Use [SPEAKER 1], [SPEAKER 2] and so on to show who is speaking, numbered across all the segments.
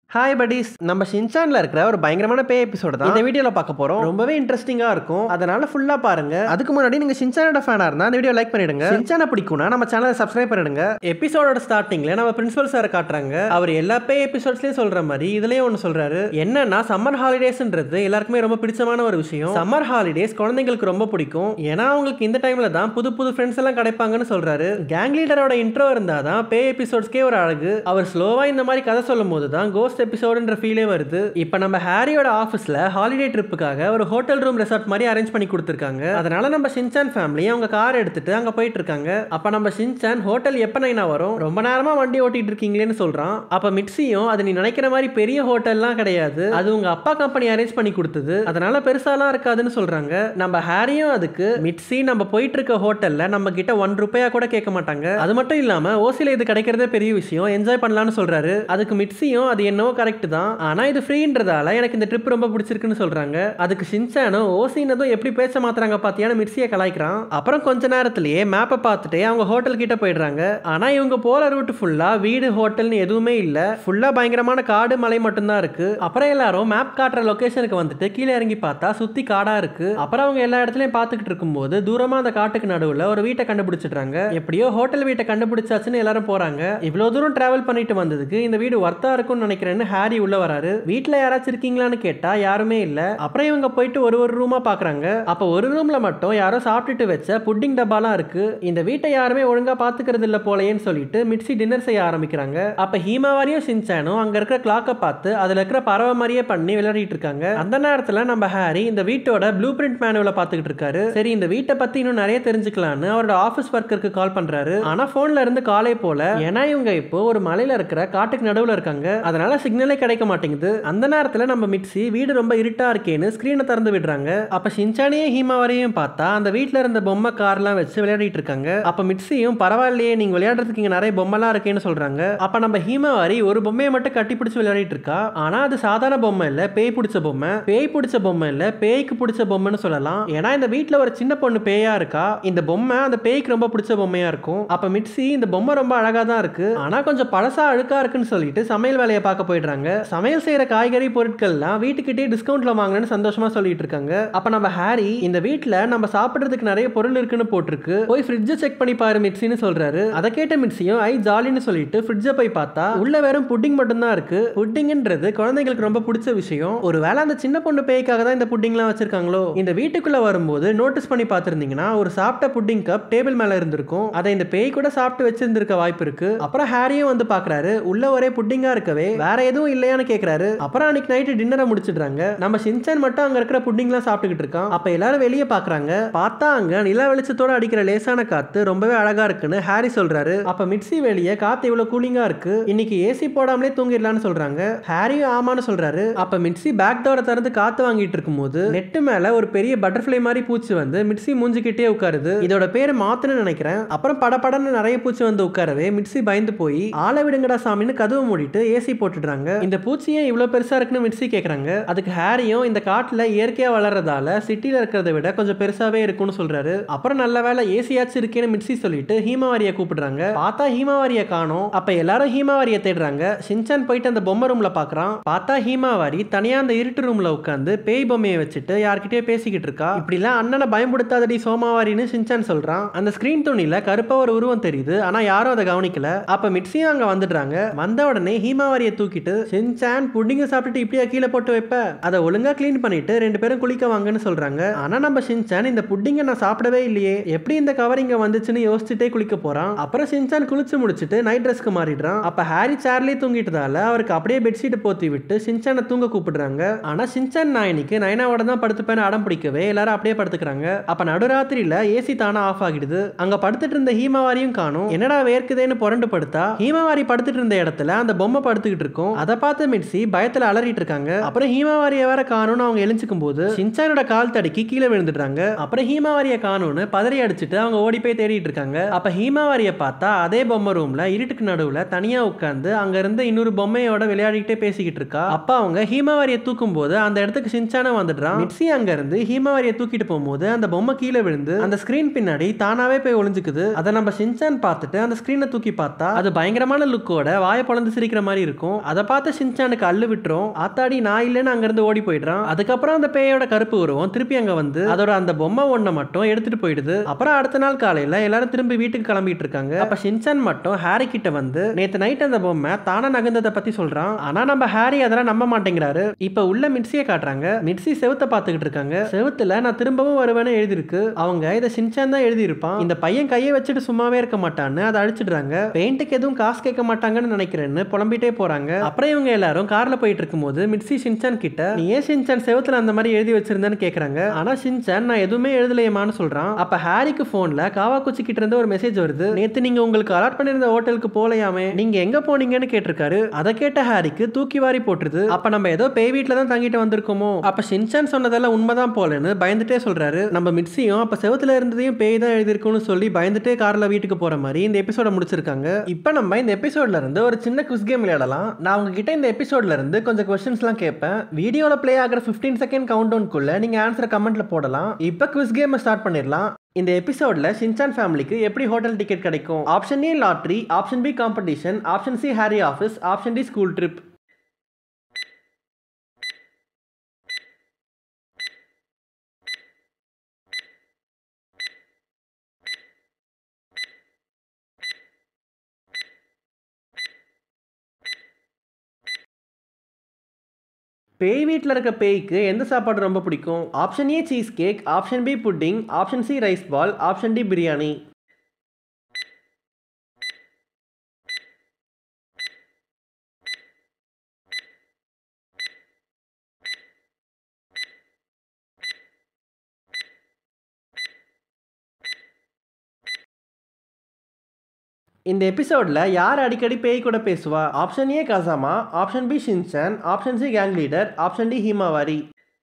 [SPEAKER 1] hi buddies நம்ம ஷின்சான்ல இருக்கிற ஒரு பயங்கரமான பே எபிசோடு தான் இந்த வீடியோல பார்க்க போறோம் ரொம்பவே இன்ட்ரெஸ்டிங்கா இருக்கும் அதனால ஃபுல்லா பாருங்க அதுக்கு முன்னாடி நீங்க ஷின்சானோட ஃபேனா இருந்தா இந்த வீடியோ லைக் பண்ணிடுங்க ஷின்சானை பிடிக்கும்னா நம்ம சேனலை சப்ஸ்கிரைப் பண்ணிடுங்க எபிசோடோட ஸ்டார்டிங்ல நம்ம பிரின்சிபல் சார் காட்டுறாங்க அவர் எல்லா பே எபிசோட்ஸ்லயும் சொல்ற மாதிரி இதுலயும் ஒன்னு சொல்றாரு என்னன்னா சம்மர் ஹாலிடேஸ்ன்றது எல்லாருக்குமே ரொம்ப பிடிச்சமான ஒரு விஷயம் சம்மர் ஹாலிடேஸ் குழந்தைங்களுக்கு ரொம்ப பிடிக்கும் ஏன்னா அவங்களுக்கு இந்த டைம்ல தான் புது புது ஃப்ரெண்ட்ஸ் எல்லாம் கிடைப்பாங்கன்னு சொல்றாரு கேங் லீடரோட இன்ட்ரோ இருந்தாதான் பே எபிசோட்ஸ்க்கே ஒரு அழகு அவர் ஸ்லோவா இந்த மாதிரி கதை சொல்லும் போது தான் கோஸ்ட் எபிசோடுன்ற ஃபீலே வருது இப்போ நம்ம ஹாரியோட ஆஃபீஸில் ஹாலிடே ட்ரிப்புக்காக ஒரு ஹோட்டல் ரூம் ரெசார்ட் மாதிரி அரேஞ்ச் பண்ணி கொடுத்துருக்காங்க அதனால நம்ம ஷின்சான் ஃபேமிலி அவங்க கார் எடுத்துட்டு அங்கே போயிட்டு இருக்காங்க அப்போ நம்ம ஷின்சான் ஹோட்டல் எப்போ நைனா வரும் ரொம்ப நேரமா வண்டி ஓட்டிட்டு இருக்கீங்களேன்னு சொல்றான் அப்போ மிட்ஸியும் அது நீ நினைக்கிற மாதிரி பெரிய ஹோட்டல்லாம் கிடையாது அது உங்க அப்பா கம்பெனி அரேஞ்ச் பண்ணி கொடுத்தது அதனால பெருசாலாம் இருக்காதுன்னு சொல்றாங்க நம்ம ஹாரியும் அதுக்கு மிட்ஸி நம்ம போயிட்டு இருக்க ஹோட்டல்ல நம்ம கிட்ட ஒன் ரூபாயா கூட கேட்க மாட்டாங்க அது மட்டும் இல்லாம ஓசில இது கிடைக்கிறதே பெரிய விஷயம் என்ஜாய் பண்ணலாம்னு சொல்றாரு அதுக்கு மிட்ஸியும் அது என்னவோ கரெக்ட் தான் ஆனா இது ஃப்ரீன்றதால எனக்கு இந்த ட்ரிப் ரொம்ப பிடிச்சிருக்குன்னு சொல்றாங்க அதுக்கு ஷின்சானும் ஓசினதும் எப்படி பேச மாத்துறாங்க பாத்தியான மிட்ஸியை கலாய்க்கிறான் அப்புறம் கொஞ்ச நேரத்திலேயே மேப்பை பார்த்துட்டு அவங்க ஹோட்டல் கிட்ட போயிடுறாங்க ஆனா இவங்க போற ரூட் ஃபுல்லா வீடு ஹோட்டல்னு எதுவுமே இல்ல ஃபுல்லா பயங்கரமான காடு மலை மட்டும்தான் இருக்கு அப்புறம் எல்லாரும் மேப் காட்டுற லொகேஷனுக்கு வந்துட்டு கீழே இறங்கி பார்த்தா சுத்தி காடா இருக்கு அப்புறம் அவங்க எல்லா இடத்துலயும் பார்த்துக்கிட்டு இருக்கும்போது தூரமா அந்த காட்டுக்கு நடுவுல ஒரு வீட்டை கண்டுபிடிச்சிடுறாங்க எப்படியோ ஹோட்டல் வீட்டை கண்டுபிடிச்சாச்சுன்னு எல்லாரும் போறாங்க இவ்வளவு தூரம் டிராவல் பண்ணிட்டு வந்ததுக்கு இந்த வீடு ஒர்த்தா இருக்கும்னு நினைக்கிறேன்னு ஹாரி உள்ள வராரு வீட்ல யாராச்சும் இருக்கீங்களான்னு கேட்டா யாருமே இல்ல அப்புறம் இவங்க போயிட்டு ஒரு ஒரு ரூமா பாக்குறாங்க அப்ப ஒரு ரூம்ல மட்டும் யாரோ சாப்பிட்டுட்டு வச்ச புட்டிங் டப்பாலாம் இருக்கு இந்த வீட்டை யாருமே ஒழுங்கா பாத்துக்கிறது இல்ல போலயேன்னு சொல்லிட்டு மிட்ஸி டின்னர் செய்ய ஆரம்பிக்கிறாங்க அப்ப ஹீமாவாரியும் சின்சானும் அங்க இருக்கிற கிளாக்கை பார்த்து அதுல இருக்கிற பறவை மாதிரியே பண்ணி விளையாடிட்டு இருக்காங்க அந்த நேரத்துல நம்ம ஹாரி இந்த வீட்டோட ப்ளூ பிரிண்ட் மேனுவலை பார்த்துக்கிட்டு இருக்காரு சரி இந்த வீட்டை பத்தி இன்னும் நிறைய தெரிஞ்சுக்கலான்னு அவரோட ஆஃபீஸ் ஒர்க்கருக்கு கால் பண்றாரு ஆனா போன்ல இருந்து காலே போல ஏன்னா இவங்க இப்போ ஒரு மலையில இருக்கிற காட்டுக்கு நடுவுல இருக்காங்க அதனால சிக்னலே கிடைக்க மாட்டேங்குது அந்த நேரத்துல நம்ம மிட்ஸி வீடு ரொம்ப இருட்டா இருக்கேன்னு ஸ்கிரீனை திறந்து விடுறாங்க அப்ப ஷின்சானியே ஹீமாவரையும் பார்த்தா அந்த வீட்ல இருந்த பொம்மை கார்லாம் வச்சு விளையாடிட்டு இருக்காங்க அப்ப மிட்ஸியும் பரவாயில்லையே நீங்க விளையாடுறதுக்கு இங்க நிறைய பொம்மைலாம் இருக்கேன்னு சொல்றாங்க அப்ப நம்ம ஹீமாவாரி ஒரு பொம்மையை மட்டும் கட்டி பிடிச்சு விளையாடிட்டு இருக்கா ஆனா அது சாதாரண பொம்மை இல்ல பேய் பிடிச்ச பொம்மை பேய் பிடிச்ச பொம்மை இல்ல பேய்க்கு பிடிச்ச பொம்மைன்னு சொல்லலாம் ஏன்னா இந்த வீட்ல ஒரு சின்ன பொண்ணு பேயா இருக்கா இந்த பொம்மை அந்த பேய்க்கு ரொம்ப பிடிச்ச பொம்மையா இருக்கும் அப்ப மிட்ஸி இந்த பொம்மை ரொம்ப அழகா தான் இருக்கு ஆனா கொஞ்சம் பழசா அழுக்கா இருக்குன்னு சொல்லிட்டு சமையல் வேலையை பார்க்க போயிடுறாங்க சமையல் செய்யற காய்கறி பொருட்கள்லாம் வீட்டுக்கிட்டே டிஸ்கவுண்ட்ல வாங்கினேன்னு சந்தோஷமா சொல்லிட்டு இருக்காங்க அப்ப நம்ம ஹாரி இந்த வீட்ல நம்ம சாப்பிடுறதுக்கு நிறைய பொருள் இருக்குன்னு போட்டிருக்கு போய் ஃப்ரிட்ஜை செக் பண்ணி பாரு மிட்ஸின்னு சொல்றாரு அதை கேட்ட மிட்ஸியும் ஐ ஜாலின்னு சொல்லிட்டு ஃப்ரிட்ஜை போய் பார்த்தா உள்ள வெறும் புட்டிங் மட்டும்தான் இருக்கு புட்டிங்ன்றது குழந்தைங்களுக்கு ரொம்ப பிடிச்ச விஷயம் ஒருவேளை அந்த சின்ன பொண்ணு பேய்க்காக தான் இந்த புட்டிங்லாம் வச்சிருக்காங்களோ இந்த வீட்டுக்குள்ள வரும்போது நோட்டீஸ் பண்ணி பார்த்திருந்தீங்கன்னா ஒரு சாப்பிட்ட புட்டிங் கப் டேபிள் மேல இருந்திருக்கும் அதை இந்த பேய் கூட சாப்பிட்டு வச்சிருந்திருக்க வாய்ப்பு இருக்கு அப்புறம் ஹாரியும் வந்து பாக்குறாரு உள்ள ஒரே புட்டிங்கா இருக்கவே வேற எதுவும் இல்லையான்னு கேக்குறாரு அப்புறம் அன்னைக்கு நைட்டு டின்னரை முடிச்சிடுறாங்க நம்ம சின்சன் மட்டும் அங்க இருக்கிற புட்டிங்லாம் சாப்பிட்டுக்கிட்டு இருக்கான் அப்ப எல்லாரும் வெளியே பாக்குறாங்க பார்த்தா அங்க நில வெளிச்சத்தோட அடிக்கிற லேசான காத்து ரொம்பவே அழகா இருக்குன்னு ஹாரி சொல்றாரு அப்ப மிட்ஸி வெளியே காத்து இவ்வளவு கூலிங்கா இருக்கு இன்னைக்கு ஏசி போடாமலே தூங்கிடலாம்னு சொல்றாங்க ஹாரியும் ஆமான்னு சொல்றாரு அப்ப மிட்ஸி பேக் டோரை திறந்து காத்து வாங்கிட்டு இருக்கும்போது நெட்டு மேல ஒரு பெரிய பட்டர்ஃப்ளை மாதிரி பூச்சி வந்து மிட்ஸி மூஞ்சிக்கிட்டே உட்காருது இதோட பேரு மாத்துன்னு நினைக்கிறேன் அப்புறம் படபடன்னு நிறைய பூச்சி வந்து உட்காரவே மிட்ஸி பயந்து போய் ஆள விடுங்கடா சாமின்னு கதவு மூடிட்டு ஏசி போட்டுடுறாங்க இந்த பூச்சி ஏன் இவ்வளவு பெருசா இருக்குன்னு மிட்ஸி கேக்குறாங்க அதுக்கு ஹாரியும் இந்த காட்டுல இயற்கையா வளர்றதால சிட்டில இருக்கிறத விட கொஞ்சம் பெருசாவே இருக்கும்னு சொல்றாரு அப்புறம் நல்ல வேலை ஏசியாச்சும் இருக்கேன்னு மிட்ஸி சொல்லிட்டு ஹீமாவாரிய கூப்பிடுறாங்க பார்த்தா ஹீமாவாரிய காணோம் அப்ப எல்லாரும் ஹீமாவாரிய தேடுறாங்க ஷின்சான் போயிட்டு அந்த பொம்மை ரூம்ல பாக்குறான் பார்த்தா ஹீமாவாரி தனியா அந்த இருட்டு ரூம்ல உட்காந்து பேய் பொம்மையை வச்சுட்டு யார்கிட்டயே பேசிக்கிட்டு இருக்கா இப்படிலாம் அண்ணனை பயன்படுத்தாதடி சோமாவாரின்னு ஷின்சான் சொல்றான் அந்த ஸ்கிரீன் துணியில கருப்பா ஒரு உருவம் தெரியுது ஆனா யாரும் அதை கவனிக்கல அப்ப மிட்ஸியும் அங்க வந்துடுறாங்க வந்த உடனே ஹீமாவாரியை தூக்கிட்டு ஷின்சான் புட்டிங்க சாப்பிட்டுட்டு இப்படியா கீழே போட்டு வைப்ப அதை ஒழுங்கா க்ளீன் பண்ணிட்டு ரெண்டு பேரும் குளிக்க வாங்கன்னு சொல்றாங்க ஆனா நம்ம ஷின்சான் இந்த புட்டிங்க நான் சாப்பிடவே இல்லையே எப்படி இந்த கவர் இங்க வந்துச்சுன்னு யோசிச்சுட்டே குளிக்க போறான் அப்புறம் ஷின்சான் குளிச்சு முடிச்சுட்டு நைட் ட்ரெஸ்க்கு மாறிடுறான் அப்ப ஹாரி சேர்லயே தூங்கிட்டதால அவருக்கு அப்படியே பெட்ஷீட் போத்தி விட்டு ஷின்சானை தூங்க கூப்பிடுறாங்க ஆனா ஷின்சான் நான் இன்னைக்கு நைனாவோட தான் படுத்துப்பேன்னு அடம் பிடிக்கவே எல்லாரும் அப்படியே படுத்துக்கிறாங்க அப்ப நடுராத்திரியில ஏசி தானா ஆஃப் ஆகிடுது அங்க படுத்துட்டு இருந்த ஹீமாவாரியும் காணும் என்னடா வேர்க்குதேன்னு புரண்டு படுத்தா ஹீமாவாரி படுத்துட்டு இருந்த இடத்துல அந்த பொம்மை படுத்துக்கிட்டு இருக்கும் அதை பார்த்து மிட்ஸி பயத்துல அலறிட்டு இருக்காங்க அப்புறம் ஹீமாவாரிய வேற காணும்னு அவங்க எழுஞ்சுக்கும் போது ஷின்சானோட கால் தடுக்கி கீழே விழுந்துடுறாங்க அப்புறம் ஹீமாவாரிய காணும்னு பதறி அடிச்சுட்டு அவங்க ஓடி போய் தேடிட்டு இருக்காங்க அப்ப ஹீமாவாரிய பார்த்தா அதே பொம்மை ரூம்ல இருட்டுக்கு நடுவுல தனியா உட்காந்து அங்க இருந்த இன்னொரு பொம்மையோட விளையாடிக்கிட்டே பேசிக்கிட்டு இருக்கா அப்ப அவங்க ஹீமாவாரிய தூக்கும் போது அந்த இடத்துக்கு ஷின்சான வந்துடுறான் மிட்ஸி அங்க இருந்து ஹீமாவாரிய தூக்கிட்டு போகும்போது அந்த பொம்மை கீழே விழுந்து அந்த ஸ்கிரீன் பின்னாடி தானாவே போய் ஒளிஞ்சுக்குது அதை நம்ம ஷின்சான் பார்த்துட்டு அந்த ஸ்கிரீனை தூக்கி பார்த்தா அது பயங்கரமான லுக்கோட வாயை பொழந்து சிரிக்கிற மாதிரி இருக்கும் அதை அதை பார்த்து சின்சானுக்கு அள்ளு விட்டுரும் ஆத்தாடி நான் இல்லைன்னு அங்கிருந்து ஓடி போயிடுறான் அதுக்கப்புறம் அந்த பேயோட கருப்பு உருவம் திருப்பி அங்க வந்து அதோட அந்த பொம்மை ஒன்றை மட்டும் எடுத்துட்டு போயிடுது அப்புறம் அடுத்த நாள் காலையில எல்லாரும் திரும்பி வீட்டுக்கு கிளம்பிட்டு இருக்காங்க அப்ப ஷின்சான் மட்டும் ஹாரி கிட்ட வந்து நேத்து நைட் அந்த பொம்மை தானா நகர்ந்ததை பத்தி சொல்றான் ஆனா நம்ம ஹாரி அதெல்லாம் நம்ப மாட்டேங்கிறாரு இப்ப உள்ள மிட்சியை காட்டுறாங்க மிட்சி செவுத்த பாத்துக்கிட்டு இருக்காங்க செவுத்துல நான் திரும்பவும் வருவேன்னு எழுதிருக்கு அவங்க இதை ஷின்சான் தான் எழுதியிருப்பான் இந்த பையன் கையை வச்சுட்டு சும்மாவே இருக்க மாட்டான்னு அதை அழிச்சிடுறாங்க பெயிண்ட்டுக்கு எதுவும் காசு கேட்க மாட்டாங்கன்னு நினைக்கிறேன்னு புலம்பிட்டே போறாங்க அப்புறம் இவங்க எல்லாரும் கார்ல போயிட்டு இருக்கும்போது மிட்சி ஷின்சான் கிட்ட நீ ஏன் ஷின்சான் செவுத்துல அந்த மாதிரி எழுதி வச்சிருந்தேன்னு கேக்குறாங்க ஆனா ஷின்சான் நான் எதுவுமே எழுதலையமான்னு சொல்றான் அப்ப ஹாரிக்கு போன்ல காவாக்குச்சி கிட்ட இருந்து ஒரு மெசேஜ் வருது நேத்து நீங்க உங்களுக்கு அலாட் பண்ணிருந்த ஹோட்டலுக்கு போலையாமே நீங்க எங்க போனீங்கன்னு கேட்டிருக்காரு அதை கேட்ட ஹாரிக்கு தூக்கி வாரி போட்டுருது அப்ப நம்ம ஏதோ பேய் வீட்ல தான் தங்கிட்டு வந்திருக்கோமோ அப்ப ஷின்சான் சொன்னதெல்லாம் உண்மைதான் போலன்னு பயந்துட்டே சொல்றாரு நம்ம மிட்சியும் அப்ப செவத்துல இருந்ததையும் பேய் தான் எழுதிருக்கும்னு சொல்லி பயந்துட்டே கார்ல வீட்டுக்கு போற மாதிரி இந்த எபிசோட முடிச்சிருக்காங்க இப்போ நம்ம இந்த எபிசோட்ல இருந்து ஒரு சின்ன குவிஸ் கேம் விளையாடலாம் நான் உங்ககிட்ட இந்த எபிசோட்ல இருந்து கொஞ்சம் கொஸ்டின்ஸ்லாம் கேட்பேன் வீடியோல ப்ளே ஆகிற 15 செகண்ட் கவுண்ட் டவுன்குள்ள நீங்க ஆன்சர் கமெண்ட்ல போடலாம் இப்போ குவிஸ் கேம் ஸ்டார்ட் பண்ணிடலாம் இந்த எபிசோட்ல ஷின்சான் ஃபேமிலிக்கு எப்படி ஹோட்டல் டிக்கெட் கிடைக்கும் option A lottery option B competition option C Harry office option D school trip பேய் வீட்டில் இருக்க பேய்க்கு எந்த சாப்பாடு ரொம்ப பிடிக்கும் option A cheese cake option B pudding option C rice ball option D biryani இந்த எபிசோட்ல யார் அடிக்கடி பேய் கூட பேசுவா option A Kazama option B Shinchan option C gang leader option D Himawari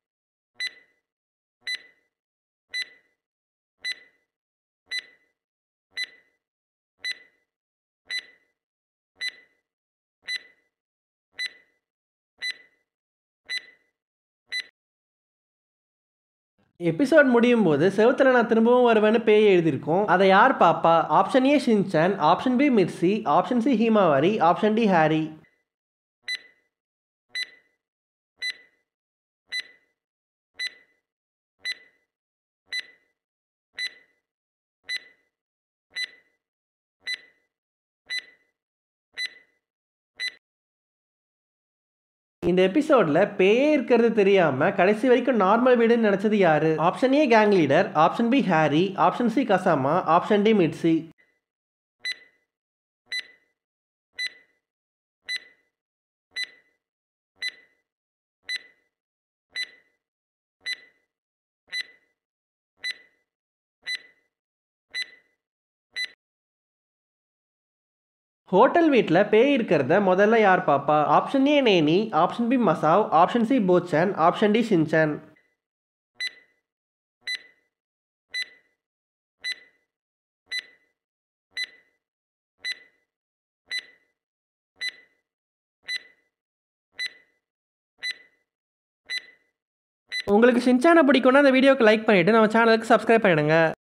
[SPEAKER 1] episode முடியும் போது செவுத்துல நான் திரும்பவும் வருவேன்னு பேய் எழுதியிருக்கோம் அதை யார் பாப்பா option A Shinchan option B Mitsy option C Himawari option D Harry இந்த எபிசோட்ல பேயே இருக்கிறது தெரியாம கடைசி வரைக்கும் நார்மல் வீடுன்னு நினைச்சது யாரு option A gang leader option B Harry option C Kazama option D Mitsy hotel வீட்டில் பேய் இருக்கிறத முதல்ல யார் பாப்பா option A Nene option B Masao option C Bochan option D Shinchan உங்களுக்கு ஷின்சானை பிடிக்கும்னா அந்த வீடியோக்கு லைக் பண்ணிவிட்டு நம்ம சேனலுக்கு சப்ஸ்கிரைப் பண்ணிடுங்க